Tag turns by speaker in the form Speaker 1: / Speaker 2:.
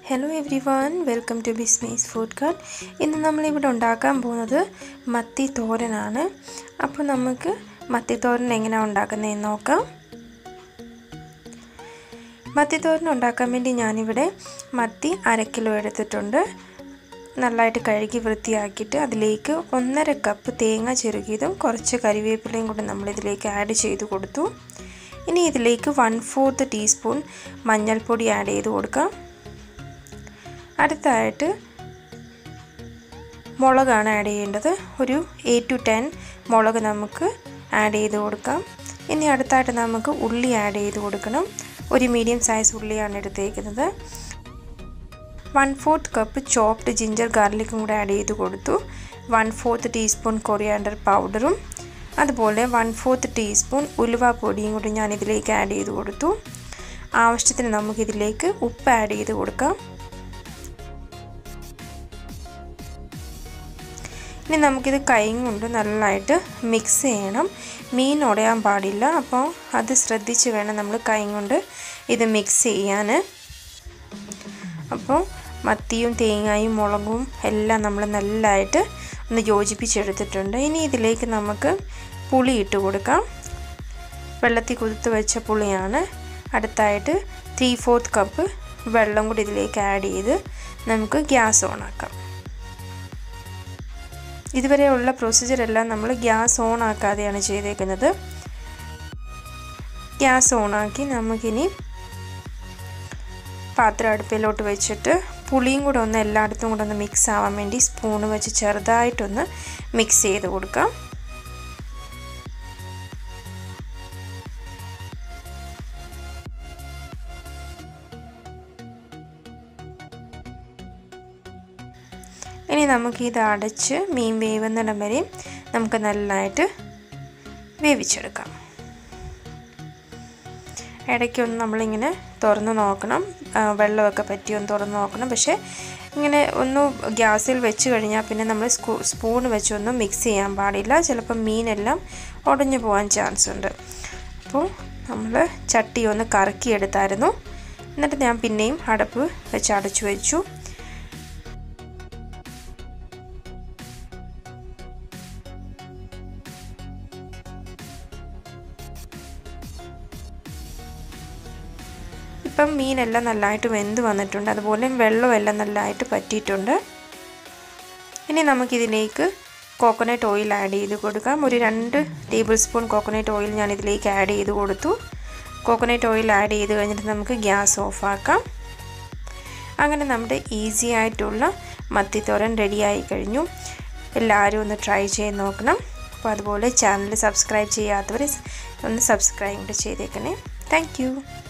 Speaker 1: hello everyone welcome to Bismi's food cart ഇന്ന് നമ്മളിവിടെ ഉണ്ടാക്കാൻ പോകുന്നത് മത്തി തോരനാണ് അപ്പോൾ നമുക്ക് മത്തി തോരൻ എങ്ങനെയാണ് ഉണ്ടാക്കുന്നതെന്ന് നോക്കാം മത്തി തോരൻ ഉണ്ടാക്കാൻ വേണ്ടി ഞാനിവിടെ മത്തി അര കിലോ എടുത്തിട്ടുണ്ട് നല്ലതായിട്ട് കഴുകി വൃത്തിയാക്കിയിട്ട് അതിലേക്ക് ഒന്നര കപ്പ് തേങ്ങ ചെറുകിയതും കുറച്ച് കരിവേപ്പിലയും കൂടി നമ്മളിതിലേക്ക് ആഡ് ചെയ്ത് കൊടുത്തു ഇനി ഇതിലേക്ക് വൺ ഫോർത്ത് ടീസ്പൂൺ മഞ്ഞൾപ്പൊടി ആഡ് ചെയ്ത് കൊടുക്കാം അടുത്തായിട്ട് മുളകാണ് ആഡ് ചെയ്യേണ്ടത് ഒരു എയ്റ്റ് ടു ടെൻ മുളക് നമുക്ക് ആഡ് ചെയ്ത് കൊടുക്കാം ഇനി അടുത്തായിട്ട് നമുക്ക് ഉള്ളി ആഡ് ചെയ്ത് കൊടുക്കണം ഒരു മീഡിയം സൈസ് ഉള്ളിയാണ് എടുത്തേക്കുന്നത് one fourth cup chopped ginger ഗാർലിക്കും കൂടെ ആഡ് ചെയ്ത് കൊടുത്തു വൺ ഫോർത്ത് ടീസ്പൂൺ കൊറിയാണ്ടർ പൗഡറും അതുപോലെ വൺ ഫോർത്ത് ടീസ്പൂൺ ഉലുവ പൊടിയും കൂടി ഞാൻ ഇതിലേക്ക് ആഡ് ചെയ്ത് കൊടുത്തു ആവശ്യത്തിന് നമുക്കിതിലേക്ക് ഉപ്പ് ആഡ് ചെയ്ത് കൊടുക്കാം ഇനി നമുക്കിത് കൈ കൊണ്ട് നല്ലതായിട്ട് മിക്സ് ചെയ്യണം മീൻ ഉടയാൻ പാടില്ല അപ്പോൾ അത് ശ്രദ്ധിച്ച് വേണം നമ്മൾ കൈ കൊണ്ട് ഇത് മിക്സ് ചെയ്യാൻ അപ്പോൾ മത്തിയും തേങ്ങയും മുളകും എല്ലാം നമ്മൾ നല്ലതായിട്ട് ഒന്ന് യോജിപ്പിച്ചെടുത്തിട്ടുണ്ട് ഇനി ഇതിലേക്ക് നമുക്ക് പുളി ഇട്ട് കൊടുക്കാം വെള്ളത്തിൽ കുതിർത്ത് വെച്ച പുളിയാണ് അടുത്തായിട്ട് ത്രീ ഫോർത്ത് കപ്പ് വെള്ളം കൂടി ഇതിലേക്ക് ആഡ് ചെയ്ത് നമുക്ക് ഗ്യാസ് ഓണാക്കാം ഇതുവരെയുള്ള പ്രൊസീജിയർ എല്ലാം നമ്മൾ ഗ്യാസ് ഓൺ ആക്കാതെയാണ് ചെയ്തേക്കുന്നത് ഗ്യാസ് ഓണാക്കി നമുക്കിനി പാത്രം അടുപ്പിലോട്ട് വെച്ചിട്ട് പുളിയും കൂടെ ഒന്ന് എല്ലായിടത്തും കൂടെ ഒന്ന് മിക്സ് ആവാൻ വേണ്ടി സ്പൂണ് വെച്ച് ചെറുതായിട്ടൊന്ന് മിക്സ് ചെയ്ത് കൊടുക്കാം ഇനി നമുക്കിത് അടച്ച് മീൻ വേവുന്നിടം വരെ നമുക്ക് നല്ലതായിട്ട് വേവിച്ചെടുക്കാം ഇടയ്ക്കൊന്ന് നമ്മളിങ്ങനെ തുറന്ന് നോക്കണം വെള്ളമൊക്കെ പറ്റിയൊന്ന് തുറന്ന് നോക്കണം പക്ഷേ ഇങ്ങനെ ഒന്ന് ഗ്യാസിൽ വെച്ച് കഴിഞ്ഞാൽ പിന്നെ നമ്മൾ സ്പൂൺ വെച്ചൊന്നും മിക്സ് ചെയ്യാൻ പാടില്ല ചിലപ്പോൾ മീനെല്ലാം ഉടഞ്ഞു പോകാൻ ചാൻസ് ഉണ്ട് അപ്പോൾ നമ്മൾ ചട്ടി ഒന്ന് കറക്കിയെടുത്തായിരുന്നു എന്നിട്ട് ഞാൻ പിന്നെയും അടപ്പ് വെച്ച് അടച്ചു വെച്ചു ഇപ്പം മീനെല്ലാം നല്ലതായിട്ട് വെന്ത് വന്നിട്ടുണ്ട് അതുപോലെ വെള്ളമെല്ലാം നല്ലതായിട്ട് പറ്റിയിട്ടുണ്ട് ഇനി നമുക്കിതിലേക്ക് കോക്കനട്ട് ഓയിൽ ആഡ് ചെയ്ത് കൊടുക്കാം ഒരു രണ്ട് ടേബിൾ സ്പൂൺ കോക്കനട്ട് ഓയിൽ ഞാൻ ഇതിലേക്ക് ആഡ് ചെയ്ത് കൊടുത്തു കോക്കനട്ട് ഓയിൽ ആഡ് ചെയ്ത് കഴിഞ്ഞിട്ട് നമുക്ക് ഗ്യാസ് ഓഫാക്കാം അങ്ങനെ നമ്മുടെ ഈസി ആയിട്ടുള്ള മത്തിത്തോരൻ റെഡിയായി കഴിഞ്ഞു എല്ലാവരും ഒന്ന് ട്രൈ ചെയ്ത് നോക്കണം അപ്പോൾ അതുപോലെ ചാനൽ സബ്സ്ക്രൈബ് ചെയ്യാത്തവർ ഒന്ന് സബ്സ്ക്രൈബ് ചെയ്തേക്കണേ താങ്ക്